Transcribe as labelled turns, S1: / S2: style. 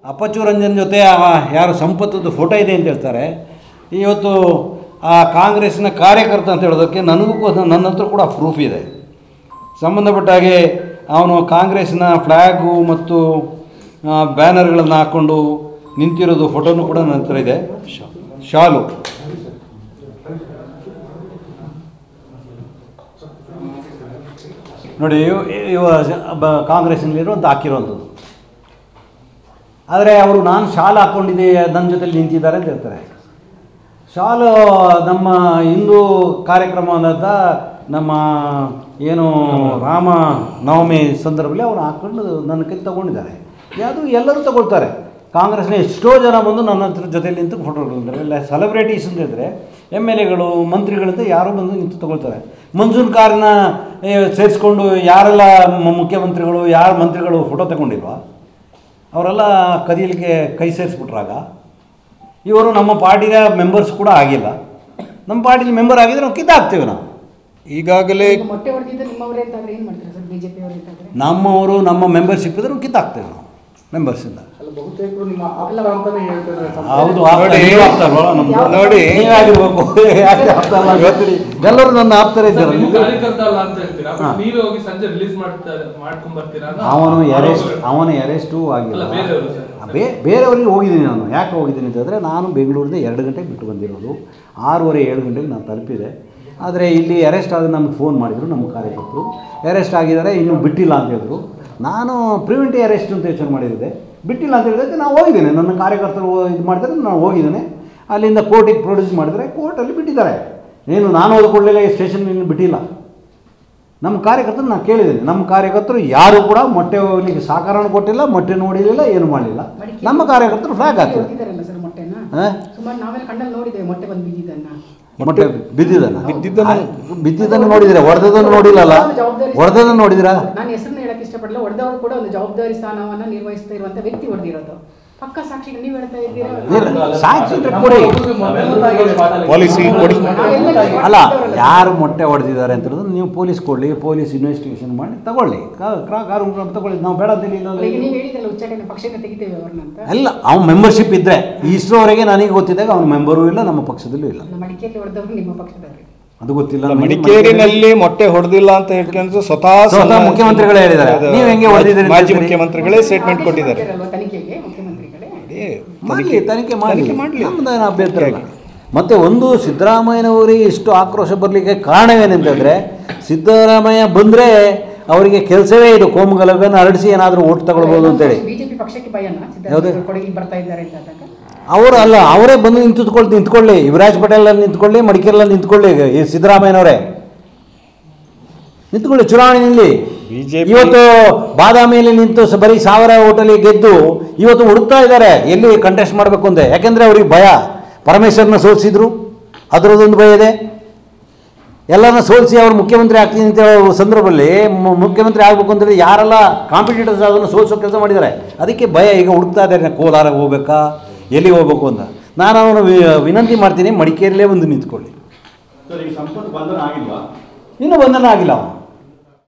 S1: ಅಪ್ಪಚ್ಚು ರಂಜನ್ ಜೊತೆ ಆ ಯಾರು ಸಂಪತ್ತದ್ದು ಫೋಟೋ ಇದೆ ಅಂತ ಹೇಳ್ತಾರೆ ಇವತ್ತು ಆ ಕಾಂಗ್ರೆಸ್ನ ಕಾರ್ಯಕರ್ತ ಅಂತ ಹೇಳೋದಕ್ಕೆ ನನಗೂ ಕೂಡ- ನನ್ನ ಹತ್ರ ಕೂಡ ಪ್ರೂಫ್ ಇದೆ ಸಂಬಂಧಪಟ್ಟ ಹಾಗೆ ಅವನು ಕಾಂಗ್ರೆಸ್ನ ಫ್ಲ್ಯಾಗು ಮತ್ತು ಬ್ಯಾನರ್ಗಳನ್ನು ಹಾಕ್ಕೊಂಡು ನಿಂತಿರೋದು ಫೋಟೋನು ಕೂಡ ನನ್ನ ಹತ್ರ ಇದೆ ಶಾಲು ನೋಡಿ ಇವ- ಇವ ಬ ಕಾಂಗ್ರೆಸ್ನಲ್ಲಿರುವಂಥ ಹಾಕಿರುವಂಥದ್ದು ಆದರೆ ಅವರು ನಾನು ಶಾಲು ಹಾಕ್ಕೊಂಡಿದ್ದೆ ನನ್ನ ಜೊತೆಲಿ ನಿಂತಿದ್ದಾರೆ ಅಂತ ಹೇಳ್ತಾರೆ ಶಾಲು ನಮ್ಮ ಹಿಂದೂ ಕಾರ್ಯಕ್ರಮವಾದ ನಮ್ಮ ಏನು ರಾಮ ನವಮಿ ಸಂದರ್ಭದಲ್ಲಿ ಅವರು ಹಾಕ್ಕೊಂಡು ನನ್ನ ಕೈ ತಗೊಂಡಿದ್ದಾರೆ ಯಾವುದು ಎಲ್ಲರೂ ತಗೊಳ್ತಾರೆ ಕಾಂಗ್ರೆಸ್ನ ಎಷ್ಟೋ ಜನ ಬಂದು ನನ್ನ ಹತ್ರ ಜೊತೆಲಿ ನಿಂತು ಫೋಟೋ ತಗೊಂತಾರೆ ಇಲ್ಲ ಸೆಲೆಬ್ರಿಟೀಸ್ ಅಂತ ಹೇಳಿದ್ರೆ ಎಮ್ ಎಲ್ ಎಗಳು ಮಂತ್ರಿಗಳಿಂದ ಯಾರೋ ಬಂದು ನಿಂತು ತಗೊಳ್ತಾರೆ ಮಂಜೂನ್ ಕಾರ್ನ ಸೇರಿಸ್ಕೊಂಡು ಯಾರೆಲ್ಲ ಮ- ಮುಖ್ಯಮಂತ್ರಿಗಳು ಯಾರು ಮಂತ್ರಿಗಳು ಫೋಟೋ ತಗೊಂಡಿಲ್ವಾ ಅವರೆಲ್ಲ ಕದಿಯಲಿಕ್ಕೆ ಕೈ ಸೇರಿಸ್ಬಿಟ್ರಾಗ ಇವರು ನಮ್ಮ ಪಾರ್ಟಿಯ ಮೆಂಬರ್ಸ್ ಕೂಡ ಆಗಿಲ್ಲ ನಮ್ಮ ಪಾರ್ಟಿಲಿ ಮೆಂಬರ್ ಆಗಿದ್ರೆ ನಾವು ಕಿತ್ತಾಕ್ತೇವೆ ನಾವು
S2: ಈಗಾಗಲೇ
S3: ಈಗ ಮೊಟ್ಟೆ ಹೊಡೆದಿದ್ದು ನಿಮ್ಮವರೇ ಅಂತಾದ್ರೆ ಏನು ಮಾಡ್ತಾರೆ ಸರ್ ಬಿಜೆಪಿ ಅವರು ಅಂತಾದ್ರೆ
S1: ನಮ್ಮವರು ನಮ್ಮ ಮೆಂಬರ್ಶಿಪ್ ಇದ್ರೆ ನಾವು ಕಿತ್ತಾಕ್ತೇವೆ ನಾವು ಮೆಂಬರ್ಸಿಂದ
S4: ಅಲ್ಲ ಬಹುತೇಕರು ನಿಮ್ಮ ಆಪ್ತ ಅಂತಾನೆ ಹೇಳ್ತಿದ್ದಾರೆ
S1: ಹೌದು
S2: ನೋಡಿ,
S1: ನೀವು ಆಪ್ತಲ್ವಾ ನಮ್ದು?
S2: ನೋಡಿ.
S1: ನೀವಾಗಿರ್ಬೇಕು ಯಾಕೆ ಆಪ್ತ ಅಲ್ಲ ಅಂತ ಹೇಳ್ತೀರಿ? ಎಲ್ಲರೂ ನನ್ನ ಆಪ್ತರೇ ಇದ್ದಾರೆ
S5: ನೀವು ಕಾರ್ಯಕರ್ತ ಅಲ್ಲ ಅಂತ ಹೇಳ್ತೀರಾ
S1: ಹಾ.
S5: ಬಟ್ ನೀವೇ ಹೋಗಿ ಸಂಜೆ ರಿಲೀಸ್ ಮಾಡ್ತಾರೆ ಮಾಡ್ಕೊಂಡ್ ಬರ್ತೀರಾ ಅನ್ನೋ
S1: ಅವನು ಎರೆಸ್ಟ್
S5: ಆರೋಪಗಳು.
S1: ಅವನ ಎರೆಸ್ಟು ಆಗಿಲ್ಲ
S5: ಅಲ್ಲ, ಬೇರೆಯವರು ಸರ್.
S1: ಬೇ ಬೇರೆಯವರಿಗೆ ಹೋಗಿದ್ದೀನಿ ನಾನು ಯಾಕೆ ಹೋಗಿದ್ದೀನಿ ಅಂತಂದರೆ ನಾನು ಬೆಂಗಳೂರಿಂದ ಎರಡು ಗಂಟೆಗೆ ಬಿಟ್ಟು ಬಂದಿರೋದು ಆರೂವರೆ ಏಳು ಗಂಟೆಗೆ ನಾನು ತಲುಪಿದೆ ಆದರೆ ಇಲ್ಲಿ ಅರೆಸ್ಟ್ ಆದ ನಮ್ಗೆ ಫೋನ್ ಮಾಡಿದರು ನಮ್ಮ ಕಾರ್ಯಕರ್ತರು ಅರೆಸ್ಟ್ ಆಗಿದ್ದಾರೆ ಇನ್ನೂ ಬಿಟ್ಟಿಲ್ಲ ಅಂತ ಹೇಳಿದ್ರು ನಾನು ಪ್ರಿವೆಂಟಿವ್ ಅರೆಸ್ಟ್ ಅಂತ ಯೋಚನೆ ಮಾಡಿದ್ದೆ ಬಿಟ್ಟಿಲ್ಲ ಅಂತ ಹೇಳಿದ್ರೆ ನಾವು ಹೋಗಿದ್ದೇನೆ ನನ್ನ ಕಾರ್ಯಕರ್ತರು ಇದು ಮಾಡಿದರೆ ನಾನು ಹೋಗಿದ್ದೇನೆ ಅಲ್ಲಿಂದ ಕೋರ್ಟಿಗೆ ಪ್ರೊಡ್ಯೂಸ್ ಮಾಡಿದರೆ ಕೋರ್ಟಲ್ಲಿ ಬಿಟ್ಟಿದ್ದಾರೆ ಏನು ನಾನು ಓದ್ಕೊಳ್ಳಿಲ್ಲ ಸ್ಟೇಷನ್ ಇನ್ನು ಬಿಟ್ಟಿಲ್ಲ ನಮ್ಮ ಕಾರ್ಯಕರ್ತರು ನಾನು ಕೇಳಿದ್ದೀನಿ ನಮ್ಮ ಕಾರ್ಯಕರ್ತರು ಯಾರು ಕೂಡ ಮೊಟ್ಟೆ ಹೋಗ್ಲಿಕ್ಕೆ ಸಹಕಾರನೂ ಕೊಟ್ಟಿಲ್ಲ ಮೊಟ್ಟೆ ನೋಡಿರಲಿಲ್ಲ ಏನು ಮಾಡಲಿಲ್ಲ ನಮ್ಮ ಕಾರ್ಯಕರ್ತರು ಫ್ಲಾಗ್ ಹಾಕಿದ್ರು
S3: ಹೊಡೆದಿದ್ದಾರಲ್ಲ ಸರ್ ಮೊಟ್ಟೆನ
S1: ಹಾ?
S3: ಸುಮಾರು ನಾವೆಲ್ಲ ಕಣ್ಣಲ್ಲಿ ನೋಡಿದ್ದೇವೆ ಮೊಟ್ಟೆ ಬಂದು ಬಿದ್ದಿದ್ದನ್ನ
S1: ಮೊಟ್ಟೆ ಬಿದ್ದಿದ್ದನ್ನ
S2: ಬಿದ್ದಿದ್ದನ್ನ-
S1: ಆ, ಬಿದ್ದಿದ್ದನ್ನು ನೋಡಿದಿರ ಹೊಡೆದದನ್ನು ನೋಡಿಲ್ಲಲ್ಲ ಹೊಡೆದದನ್ನು ನೋಡಿದಿರಾ
S3: ನಾನು ಹೆಸರನ್ನ ಹೇಳಕ್ ಇಷ್ಟಪಡಲ್ಲ ಹೊಡೆದವರು ಕೂಡ ಒಂದು ಜವಾಬ್ದಾರಿ ಸ್ಥಾನವನ್ನ ನಿರ್ವಹಿಸ್ತಾ ಇರುವಂತ ವ್ಯಕ್ತಿ ಹೊಡೆದಿರೋದು ಪಕ್ಕ ಸಾಕ್ಷಿಗೆ ನೀವು ಹೇಳ್ತಾ ಇದ್ದೀರಾ
S1: ಇಲ್ಲ, ಸಾಕ್ಷಿ ಇದ್ರೆ ಕೊಡಿ
S2: ಪಾಲಿಸಿ ಕೊಡಿ
S1: ಅಲ್ಲ ಯಾರು ಮೊಟ್ಟೆ ಹೊಡೆದಿದ್ದಾರೆ ಅಂತ ಹೇಳಿದ್ರೆ ನೀವು ಪೊಲೀಸ್ ಕೊಡಲಿ ಪೊಲೀಸ್ ಇನ್ವೆಸ್ಟಿಗೇಷನ್ ಮಾಡಿ ತಗೊಳ್ಳಿ ಕಾ- ಕಾ- ಕಾರು ತಗೊಳ್ಳಿ ನಾವು ಬೇಡ ಅಂತ
S3: ಈಗ
S1: ಹೇಳಿಲ್ಲ
S3: ನೀವು ಹೇಳಿದಲ್ಲ ಉಚ್ಚಾಟನೆ ಪಕ್ಷಕ್ಕೆ ತೆಗಿತೇವೆ ಅವ್ರನ್ನ ಅಂತ
S1: ಅಲ್ಲ ಅವ್ನ ಮೆಂಬರ್ಶಿಪ್ ಇದ್ದರೆ ಇಷ್ಟರವರೆಗೆ ನನಗೆ ಗೊತ್ತಿದ್ದಾಗ ಅವ್ನ ಮೆಂಬರು ಇಲ್ಲ ನಮ್ಮ ಪಕ್ಷದಲ್ಲೂ ಇಲ್ಲ
S3: ನಮ್ಮ ಮಡಿಕೇರಿ ಹೊಡೆದವರು ನಿಮ್ಮ ಪಕ್ಷದವ್ರಿಗೆ
S1: ಅದು ಗೊತ್ತಿಲ್ಲ
S2: ಅಲ್ಲ,
S1: ನನಗೆ
S2: ಮಡಿಕೇರಿನಲ್ಲಿ ಮೊಟ್ಟೆ ಹೊಡೆದಿಲ್ಲ ಅಂತ ಹೇಳ್ಕೊಂಡು ಸ್ವತಃ
S1: ಸ್ವತಃ
S2: ಸನ್ಮಾನ್ಯ-
S1: ಮುಖ್ಯಮಂತ್ರಿಗಳೇ ಹೇಳಿದ್ದಾರೆ.
S2: ಅದು
S1: ನೀವು ಹೆಂಗೆ ಹೊಡೆದಿದ್ದೀರಿ ಅಂತ
S2: ಮಾಜಿ
S1: ಹೇಳ್ತೀರಿ?
S2: ಮುಖ್ಯಮಂತ್ರಿಗಳೇ ಸ್ಟೇಟ್ಮೆಂಟ್ ಕೊಟ್ಟಿದ್ದಾರೆ
S3: ಅಲ್ವಾ ತನಿಖೆಗೆ ಮುಖ್ಯಮಂತ್ರಿಗಳೇ
S2: ಏ,
S1: ಮಾಡಲಿ ತನಿಖೆ ಮಾಡಲಿ
S2: ತನಿಖೆ ಮಾಡ್ಲಿ.
S1: ನಮ್ಮದೇನು ಅಭ್ಯಂತರ ಇಲ್ಲ ಮತ್ತು ಒಂದು ಸಿದ್ದರಾಮಯ್ಯನವರಿಗೆ ಇಷ್ಟು ಆಕ್ರೋಶ ಬರಲಿಕ್ಕೆ ಕಾರಣವೇನೆಂತಂದರೆ ಸಿದ್ದರಾಮಯ್ಯ ಬಂದರೆ ಅವರಿಗೆ ಕೆಲಸವೇ ಇದು ಕೋಮುಗಲಭೆಯನ್ನು ಹರಡಿಸಿ ಏನಾದರೂ ಓಟ್ ತಗೊಳ್ಬೋದು ಅಂತೇಳಿ
S3: ಬಿಜೆಪಿ ಪಕ್ಷಕ್ಕೆ ಭಯನ
S1: ಯಾವ್ದು?
S3: ಸಿದ್ದರಾಮಯ್ಯ ಕೊಡಗಿ ಬರ್ತಾ ಇದ್ದಾರೆ ಅಂತ ಅಂದಾಗ
S1: ಅವರು ಅಲ್ಲ ಅವರೇ ಬಂದು ನಿಂತುಕೊಳ್ಳಿ ನಿಂತ್ಕೊಳ್ಳಿ ಯುವರಾಜ್ ಪಟೇಲಲ್ಲಿ ನಿಂತ್ಕೊಳ್ಳಿ ಮಡಿಕೇರಿಯಲ್ಲಿ ನಿಂತ್ಕೊಳ್ಳಿ ಈಗ ಈ ಸಿದ್ದರಾಮಯ್ಯನವರೇ ನಿಂತ್ಕೊಳ್ಳಿ ಚುನಾವಣೆಯಲ್ಲಿ
S2: BJP
S1: ಇವತ್ತು ಬಾದಾಮಿಯಲ್ಲಿ ನಿಂತು ಸ- ಬರೀ ಸಾವಿರ ಓಟಲ್ಲಿ ಗೆದ್ದು ಇವತ್ತು ಹುಡುಕ್ತಾ ಇದ್ದಾರೆ ಎಲ್ಲಿ ಕಂಟೆಸ್ಟ್ ಮಾಡಬೇಕು ಅಂತ ಯಾಕೆಂದರೆ ಅವ್ರಿಗೆ ಭಯ ಪರಮೇಶ್ವರನ ಸೋಲಿಸಿದ್ರು ಅದರದ್ದೊಂದು ಭಯ ಇದೆ ಎಲ್ಲರನ್ನ ಸೋಲಿಸಿ ಅವ್ರು ಮುಖ್ಯಮಂತ್ರಿ ಆಗ್ತೀನಿ ಅಂತ ಹೇಳೋ ಸಂದರ್ಭದಲ್ಲಿ ಮು- ಮುಖ್ಯಮಂತ್ರಿ ಆಗಬೇಕು ಅಂತೇಳಿ ಯಾರೆಲ್ಲ ಕಾಂಪಿಟೇಟರ್ಸ್ ಅದನ್ನು ಸೋಲಿಸೋ ಕೆಲಸ ಮಾಡಿದ್ದಾರೆ ಅದಕ್ಕೆ ಭಯ ಈಗ ಹುಡುಕ್ತಾ ಇದ್ದಾರೆ ಕೋಲಾರ ಹೋಗ್ಬೇಕಾ ಎಲ್ಲಿ ಹೋಗ್ಬೇಕು ಅಂತ ನಾನು ಅವನು ವಿ- ವಿನಂತಿ ಮಾಡ್ತೀನಿ ಮಡಿಕೇರಿಲೇ ಒಂದು ನಿಂತ್ಕೊಳ್ಳಿ
S6: ಸರ್ ಈಗ ಸಂಪತ್ತು ಬಂಧನ ಆಗಿಲ್ವಾ
S1: ಇನ್ನೂ ಬಂಧನ ಆಗಿಲ್ಲ ಅವನು